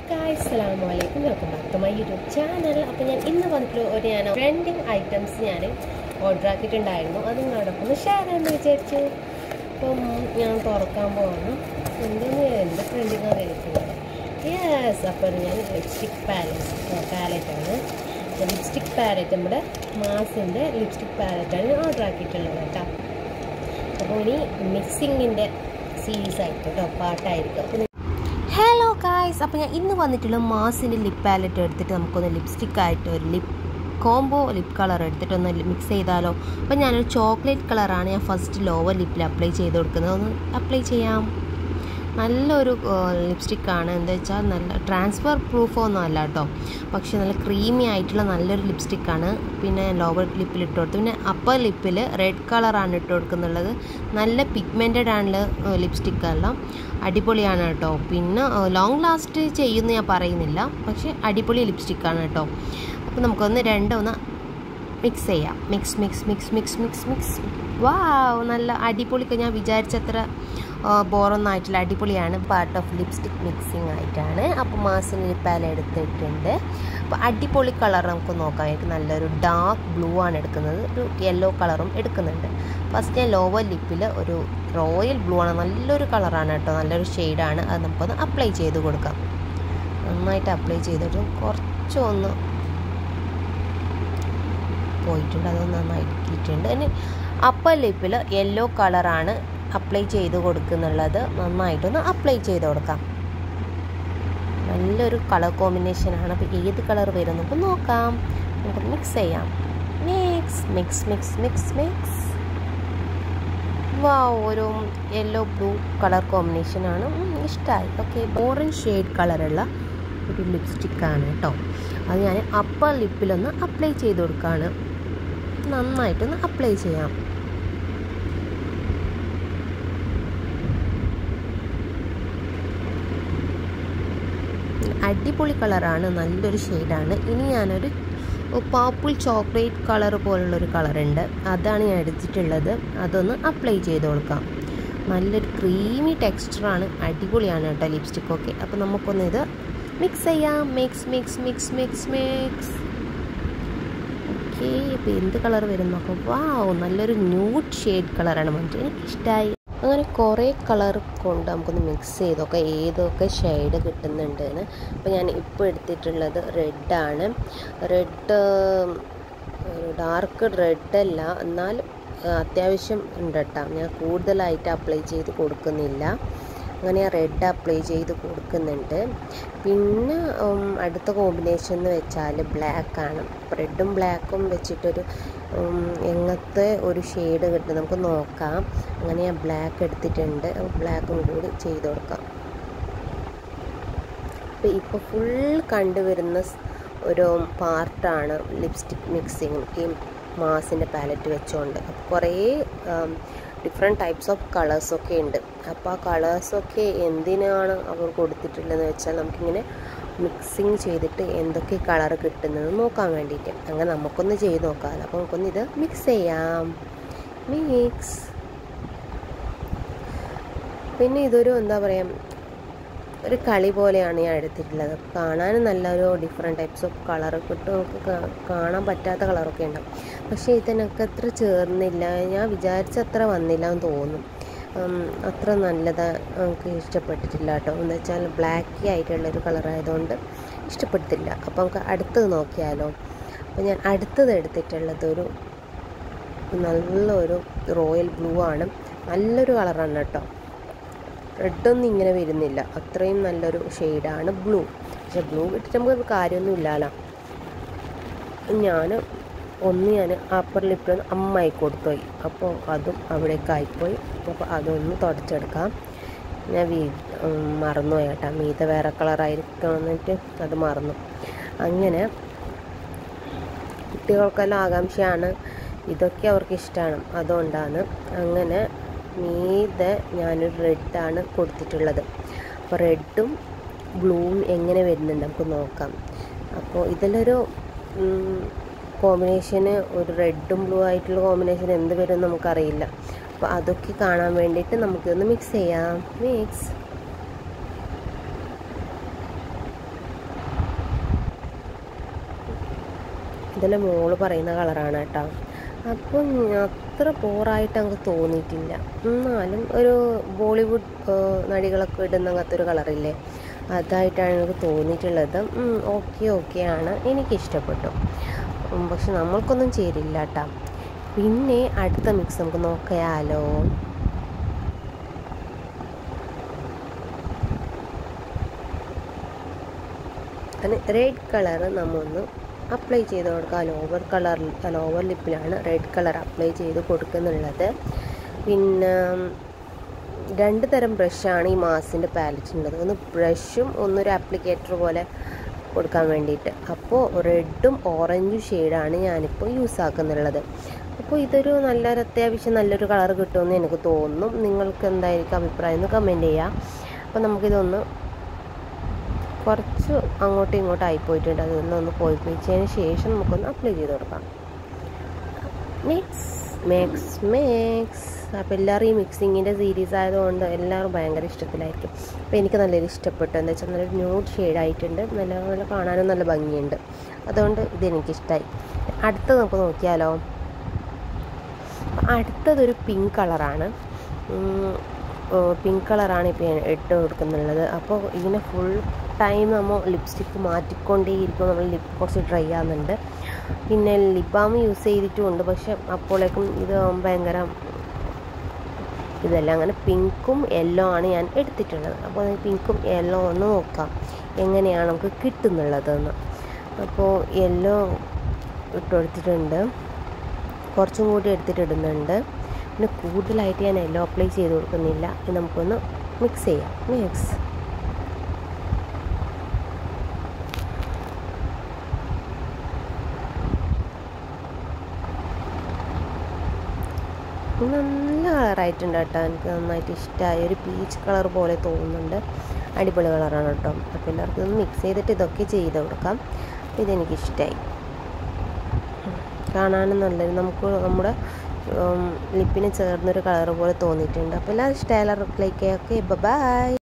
guys അസ്സലാമു അലൈക്കും welcome back to my YouTube channel അപ്പോൾ ഞാൻ ഇന്ന് വന്നിട്ട് ഒരു ഞാൻ ട്രെൻഡിങ് ഐറ്റംസ് ഞാൻ ഓർഡർ ആക്കിയിട്ടുണ്ടായിരുന്നു അത് നിങ്ങളോടൊപ്പം ഒന്ന് ഷെയർ ചെയ്യാമെന്ന് വിചാരിച്ചു അപ്പം ഞാൻ തുറക്കാൻ പോവാണ് എന്തെന്ന് എന്ത് ട്രെൻഡിങ്ങാണ് കേൾക്കുന്നത് യെസ് അപ്പോൾ ഞാൻ ലിപ്സ്റ്റിക് പാലറ്റ് പാലറ്റാണ് ലിപ്സ്റ്റിക് പാലറ്റ് നമ്മുടെ മാസിൻ്റെ ലിപ്സ്റ്റിക് പാലറ്റാണ് ഞാൻ ഓർഡർ ആക്കിയിട്ടുള്ളത് കേട്ടോ അപ്പോൾ ഇനി മിക്സിങ്ങിൻ്റെ സീരീസ് ആയിരിക്കും കേട്ടോ പാട്ടായിരിക്കും അപ്പോൾ ഹലോ ഗായ്സ് അപ്പോൾ ഞാൻ ഇന്ന് വന്നിട്ടുള്ള മാസിൻ്റെ ലിപ് പാലറ്റ് എടുത്തിട്ട് നമുക്കൊന്ന് ലിപ്സ്റ്റിക് ആയിട്ട് ഒരു ലിപ് കോംബോ ലിപ് കളർ എടുത്തിട്ട് ഒന്ന് മിക്സ് ചെയ്താലോ അപ്പോൾ ഞാനൊരു ചോക്ലേറ്റ് കളറാണ് ഞാൻ ഫസ്റ്റ് ലോവർ ലിപ്പിൽ അപ്ലൈ ചെയ്ത് കൊടുക്കുന്നത് ഒന്ന് അപ്ലൈ ചെയ്യാം നല്ലൊരു ലിപ്സ്റ്റിക്കാണ് എന്താ വെച്ചാൽ നല്ല ട്രാൻസ്ഫർ പ്രൂഫ് ഒന്നും അല്ല കേട്ടോ പക്ഷേ നല്ല ക്രീമി ആയിട്ടുള്ള നല്ലൊരു ലിപ്സ്റ്റിക്കാണ് പിന്നെ ലോവർ ലിപ്പിൽ ഇട്ട് കൊടുത്തു പിന്നെ അപ്പർ ലിപ്പിൽ റെഡ് കളറാണ് ഇട്ട് കൊടുക്കുന്നുള്ളത് നല്ല പിഗ്മെൻറ്റഡ് ആണ് ലിപ്സ്റ്റിക് എല്ലാം അടിപൊളിയാണ് കേട്ടോ പിന്നെ ലോങ് ലാസ്റ്റ് ചെയ്യുമെന്ന് ഞാൻ പറയുന്നില്ല പക്ഷേ അടിപൊളി ലിപ്സ്റ്റിക്കാണ് കേട്ടോ അപ്പോൾ നമുക്കൊന്ന് രണ്ടൊന്ന് മിക്സ് ചെയ്യാം mix mix mix mix mix mix wow നല്ല അടിപൊളി ഞാൻ വിചാരിച്ചത്ര ബോറൊന്നും ആയിട്ടില്ല അടിപൊളിയാണ് പാർട്ട് ഓഫ് ലിപ്സ്റ്റിക് മിക്സിങ് ആയിട്ടാണ് അപ്പോൾ മാസിന് ലിപ്പാല എടുത്തിട്ടുണ്ട് അപ്പോൾ അടിപൊളി കളർ നമുക്ക് നോക്കാം എനിക്ക് നല്ലൊരു ഡാർക്ക് ബ്ലൂ ആണ് എടുക്കുന്നത് ഒരു യെല്ലോ കളറും എടുക്കുന്നുണ്ട് ഫസ്റ്റ് ഞാൻ ലോവർ ലിപ്പിൽ ഒരു റോയൽ ബ്ലൂ ആണ് നല്ലൊരു കളറാണ് കേട്ടോ നല്ലൊരു ഷെയ്ഡാണ് അത് നമുക്കൊന്ന് അപ്ലൈ ചെയ്ത് കൊടുക്കാം നന്നായിട്ട് അപ്ലൈ ചെയ്തിട്ട് കുറച്ചൊന്ന് പോയിട്ടുണ്ട് അത് നന്നായിട്ടുണ്ട് ഇനി അപ്പർ ലിപ്പിൽ യെല്ലോ കളറാണ് അപ്ലൈ ചെയ്ത് കൊടുക്കുന്നുള്ളത് നന്നായിട്ടൊന്ന് അപ്ലൈ ചെയ്ത് കൊടുക്കാം നല്ലൊരു കളർ കോമ്പിനേഷനാണ് അപ്പോൾ ഏത് കളർ വരും നമുക്ക് നോക്കാം നമുക്ക് മിക്സ് ചെയ്യാം mix mix mix mix mix വാ ഒരു യെല്ലോ ബ്ലൂ കളർ കോമ്പിനേഷനാണ് ഇഷ്ടമായി ഓക്കെ ഓറഞ്ച് ഷെയ്ഡ് കളറുള്ള ഒരു ലിപ്സ്റ്റിക്കാണ് കേട്ടോ അത് ഞാൻ അപ്പർ ലിപ്പിലൊന്ന് അപ്ലൈ ചെയ്ത് കൊടുക്കുകയാണ് നന്നായിട്ടൊന്ന് അപ്ലൈ ചെയ്യാം അടിപൊളി കളറാണ് നല്ലൊരു ഷെയ്ഡാണ് ഇനി ഞാനൊരു പാപ്പിൾ ചോക്ലേറ്റ് കളർ പോലുള്ളൊരു കളറുണ്ട് അതാണ് ഞാൻ എടുത്തിട്ടുള്ളത് അതൊന്ന് അപ്ലൈ ചെയ്ത് കൊടുക്കാം നല്ലൊരു ക്രീമി ടെക്സ്ചറാണ് അടിപൊളിയാണ് കേട്ടോ ലിപ്സ്റ്റിക്കൊക്കെ അപ്പോൾ നമുക്കൊന്ന് ഇത് മിക്സ് ചെയ്യാം mix mix mix mix mix okay ഇപ്പോൾ എന്ത് കളർ വരും നോക്കാം വാവ് നല്ലൊരു ന്യൂഡ് ഷെയ്ഡ് കളറാണ് മറ്റേ എനിക്കിഷ്ടമായി അങ്ങനെ കുറേ കളർ കൊണ്ട് നമുക്കൊന്ന് മിക്സ് ചെയ്തൊക്കെ ഏതൊക്കെ ഷെയ്ഡ് കിട്ടുന്നുണ്ടെന്ന് അപ്പോൾ ഞാൻ ഇപ്പോൾ എടുത്തിട്ടുള്ളത് റെഡാണ് റെഡ് ഡാർക്ക് റെഡ് അല്ല എന്നാൽ അത്യാവശ്യം ഉണ്ട് കേട്ടോ ഞാൻ കൂടുതലായിട്ട് അപ്ലൈ ചെയ്ത് കൊടുക്കുന്നില്ല അങ്ങനെ റെഡ് അപ്ലൈ ചെയ്ത് കൊടുക്കുന്നുണ്ട് പിന്നെ അടുത്ത കോമ്പിനേഷൻ എന്ന് വെച്ചാൽ ബ്ലാക്കാണ് റെഡും ബ്ലാക്കും വെച്ചിട്ടൊരു എങ്ങനത്തെ ഒരു ഷെയ്ഡ് കിട്ടും നമുക്ക് നോക്കാം അങ്ങനെ ഞാൻ ബ്ലാക്ക് എടുത്തിട്ടുണ്ട് ബ്ലാക്കും കൂടി ചെയ്ത് കൊടുക്കാം അപ്പോൾ ഇപ്പോൾ ഫുൾ കണ്ടുവരുന്ന ഒരു പാർട്ടാണ് ലിപ്സ്റ്റിക് മിക്സിങ് ഈ മാസിൻ്റെ പാലറ്റ് വെച്ചുകൊണ്ട് കുറേ ഡിഫറെൻറ്റ് ടൈപ്സ് ഓഫ് കളേഴ്സൊക്കെ ഉണ്ട് അപ്പോൾ ആ കളേഴ്സൊക്കെ എന്തിനാണ് അവർ കൊടുത്തിട്ടുള്ളതെന്ന് വെച്ചാൽ നമുക്കിങ്ങനെ മിക്സിങ് ചെയ്തിട്ട് എന്തൊക്കെ കളർ കിട്ടുന്നത് നോക്കാൻ വേണ്ടിയിട്ട് അങ്ങനെ നമുക്കൊന്ന് ചെയ്ത് നോക്കാം അപ്പോൾ നമുക്കൊന്ന് ഇത് മിക്സ് ചെയ്യാം മിക്സ് പിന്നെ ഇതൊരു എന്താ പറയുക ഒരു കളി പോലെയാണ് ഞാൻ എടുത്തിട്ടുള്ളത് കാണാനും നല്ലൊരു ഡിഫറെൻറ്റ് ടൈപ്സ് ഓഫ് കളർ കിട്ടും നമുക്ക് കാണാൻ പറ്റാത്ത കളറൊക്കെ ഉണ്ടാവും പക്ഷേ ഇതിനൊക്കെ അത്ര ചേർന്നില്ല ഞാൻ വിചാരിച്ച അത്ര വന്നില്ല എന്ന് തോന്നും അത്ര നല്ലത് നമുക്ക് ഇഷ്ടപ്പെട്ടിട്ടില്ല കേട്ടോ എന്ന് വെച്ചാൽ ബ്ലാക്കി ആയിട്ടുള്ളൊരു കളറായതുകൊണ്ട് ഇഷ്ടപ്പെട്ടില്ല അപ്പോൾ നമുക്ക് അടുത്തത് നോക്കിയാലോ അപ്പോൾ ഞാൻ അടുത്തത് എടുത്തിട്ടുള്ളത് ഒരു നല്ലൊരു റോയൽ ബ്ലൂ ആണ് നല്ലൊരു കളറാണ് കേട്ടോ റെഡൊന്നും ഇങ്ങനെ വരുന്നില്ല അത്രയും നല്ലൊരു ഷെയ്ഡാണ് ബ്ലൂ പക്ഷെ ബ്ലൂ ഇട്ടിട്ട് നമുക്ക് കാര്യമൊന്നും ഇല്ലല്ലോ ഞാൻ ഒന്ന് ഞാൻ അപ്പർ ലിപ്പിൽ അമ്മായി കൊടുത്തുപോയി അപ്പോൾ അതും അവിടേക്ക് ആയിപ്പോയി അപ്പോൾ അതൊന്ന് തുടച്ചെടുക്കാം ഞാൻ വീ മറന്നുപോയി കേട്ടോ മീത വേറെ കളറായിരിക്കണം എന്നിട്ട് അത് മറന്നു അങ്ങനെ കുട്ടികൾക്കെല്ലാം ആകാംക്ഷയാണ് ഇതൊക്കെ അവർക്ക് ഇഷ്ടമാണ് അതുകൊണ്ടാണ് അങ്ങനെ മീതെ ഞാനൊരു റെഡാണ് കൊടുത്തിട്ടുള്ളത് അപ്പോൾ റെഡും ബ്ലൂവും എങ്ങനെ വരുന്നുണ്ട് നമുക്ക് നോക്കാം അപ്പോൾ ഇതിലൊരു കോമ്പിനേഷന് ഒരു റെഡും ബ്ലൂ ആയിട്ടുള്ള കോമ്പിനേഷൻ എന്ത് വരും നമുക്കറിയില്ല അപ്പോൾ അതൊക്കെ കാണാൻ വേണ്ടിയിട്ട് നമുക്കൊന്ന് മിക്സ് ചെയ്യാം മിക്സ് ഇതിലെ മോള് പറയുന്ന കളറാണ് കേട്ടോ അപ്പം അത്ര ബോറായിട്ട് അങ്ങ് തോന്നിയിട്ടില്ല എന്നാലും ഒരു ബോളിവുഡ് ഏഹ്, നടികളൊക്കെ ഇടുന്ന അങ്ങനത്തെ ഒരു കളറില്ലേ അതായിട്ടാണ് എനിക്ക് തോന്നിയിട്ടുള്ളത് ഓക്കെ ഓക്കെ ആണ് എനിക്കിഷ്ടപ്പെട്ടു ഉം, പക്ഷെ നമ്മൾക്കൊന്നും ചേരില്ല കേട്ടോ പിന്നെ അടുത്ത മിക്സ് നമുക്ക് നോക്കിയാലോ അതിന് റെഡ് കളർ നമ്മൊന്ന് അപ്ലൈ ചെയ്ത് കൊടുക്കുക ലോവർ കളർ ലോവർ ലിപ്പിലാണ് റെഡ് കളർ അപ്ലൈ ചെയ്ത് കൊടുക്കുന്നുള്ളത് പിന്നെ രണ്ട് തരം ബ്രഷാണ് ഈ മാസിൻ്റെ പാലറ്റിനുള്ളത് ഒന്ന് ബ്രഷും ഒന്നൊരു ആപ്ലിക്കേറ്റർ പോലെ കൊടുക്കാൻ വേണ്ടിയിട്ട് അപ്പോൾ റെഡും ഓറഞ്ചും ഷെയ്ഡാണ് ഞാനിപ്പോൾ യൂസ് ആക്കുന്നുള്ളത് അപ്പോൾ ഇതൊരു നല്ലൊരു അത്യാവശ്യം നല്ലൊരു കളർ കിട്ടുമെന്ന് എനിക്ക് തോന്നുന്നു നിങ്ങൾക്ക് എന്തായിരിക്കും അഭിപ്രായം എന്ന് കമൻറ്റ് ചെയ്യാം അപ്പോൾ നമുക്കിതൊന്ന് കുറച്ച് അങ്ങോട്ടും ഇങ്ങോട്ടും ആയിപ്പോയിട്ടുണ്ട് അതൊന്നൊന്ന് പോയി പോയിച്ചതിന് ശേഷം നമുക്കൊന്ന് അപ്ലൈ ചെയ്ത് കൊടുക്കാം മിക്സ് മിക്സ് മിക്സ് അപ്പോൾ എല്ലാവരും ഈ മിക്സിങ്ങിൻ്റെ സീരീസ് ആയതുകൊണ്ട് എല്ലാവരും ഭയങ്കര ഇഷ്ടത്തിലായിരിക്കും അപ്പോൾ എനിക്ക് നല്ലൊരു ഇഷ്ടപ്പെട്ടു എന്താ വെച്ചാൽ നല്ലൊരു ന്യൂഡ് ഷെയ്ഡായിട്ടുണ്ട് നല്ല നല്ല കാണാനും നല്ല ഭംഗിയുണ്ട് അതുകൊണ്ട് ഇതെനിക്കിഷ്ടമായി അടുത്തത് നമുക്ക് നോക്കിയാലോ അടുത്തതൊരു പിങ്ക് കളറാണ് പിങ്ക് കളറാണ് ഇപ്പോൾ ഞാൻ ഇട്ട് കൊടുക്കുന്നുള്ളത് അപ്പോൾ ഇതിനെ ഫുൾ ടൈം നമ്മൾ ലിപ്സ്റ്റിക്ക് മാറ്റിക്കൊണ്ടേയിരിക്കും നമ്മൾ ലിപ്പ് കുറച്ച് ഡ്രൈ ആകുന്നുണ്ട് പിന്നെ ലിപ് ബാം യൂസ് ചെയ്തിട്ടുമുണ്ട് പക്ഷെ അപ്പോഴേക്കും ഇത് ഭയങ്കര ഇതല്ല അങ്ങനെ പിങ്കും യെല്ലോ ആണ് ഞാൻ എടുത്തിട്ടുള്ളത് അപ്പോൾ പിങ്കും യെല്ലോ ഒന്ന് നോക്കാം എങ്ങനെയാണ് നമുക്ക് കിട്ടുന്നുള്ളതെന്ന് അപ്പോൾ യെല്ലോ ഇട്ട് കൊടുത്തിട്ടുണ്ട് കുറച്ചും കൂടി എടുത്തിട്ട് ഇടുന്നുണ്ട് പിന്നെ കൂടുതലായിട്ട് ഞാൻ യെല്ലോ അപ്ലൈ ചെയ്ത് കൊടുക്കുന്നില്ല ഇത് നമുക്കൊന്ന് മിക്സ് ചെയ്യാം മിക്സ് നല്ല കളറായിട്ടുണ്ട് കേട്ടോ എനിക്ക് നന്നായിട്ട് ഇഷ്ടമായി ഒരു പീച്ച് കളർ പോലെ തോന്നുന്നുണ്ട് അടിപൊളി കളറാണ് കേട്ടോ അപ്പോൾ എല്ലാവർക്കും ഒന്ന് മിക്സ് ചെയ്തിട്ട് ഇതൊക്കെ ചെയ്ത് കൊടുക്കാം ഇതെനിക്കിഷ്ടമായി കാണാനും നല്ലത് നമുക്ക് നമ്മുടെ ലിപ്പിന് ചേർന്നൊരു കളർ പോലെ തോന്നിയിട്ടുണ്ട് അപ്പോൾ എല്ലാവരും ഇഷ്ടമായ ലൈക്ക് ഓക്കെ ബൈ